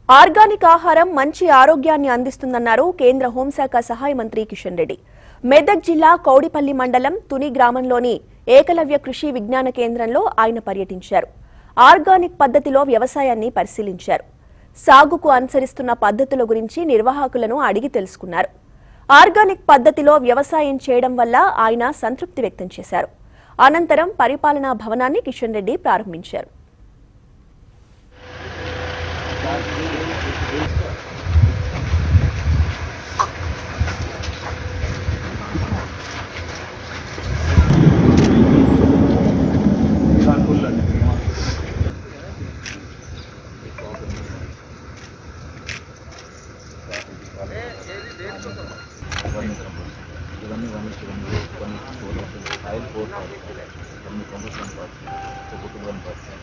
organic ఆహారం మంచి ఆరోగ్యాన్ని అందిస్తుందన్నారు కేంద్ర హోంశాఖ సహాయ మంత్రి కిషన్ రెడ్డి మెదక్ జిల్లా కౌడిపల్లి మండలం తుని గ్రామంలోని ఏకలవ్య కృషి విజ్ఞాన కేంద్రంలో ఆయన పర్యటించారు ఆర్గానిక్ పద్ధతిలో వ్యవసాయాన్ని పరిశీలించారు సాగుకు అనుసరిస్తున్న పద్ధతుల గురించి నిర్వాహకులను అడిగి తెలుసుకున్నారు ఆర్గానిక్ పద్ధతిలో వ్యవసాయం చేయడం వల్ల ఆయన సంతృప్తి వ్యక్తం చేశారు అనంతరం పరిపాలనా భవనాన్ని కిషన్ రెడ్డి ప్రారంభించారు ఇవన్నీ వన్ ఇస్ వన్ కొన్ని ఫోర్ ఆయిల్ ఫోర్ ఇవన్నీ కంపల్సరీ పార్ట్స్ వన్ పార్ట్స్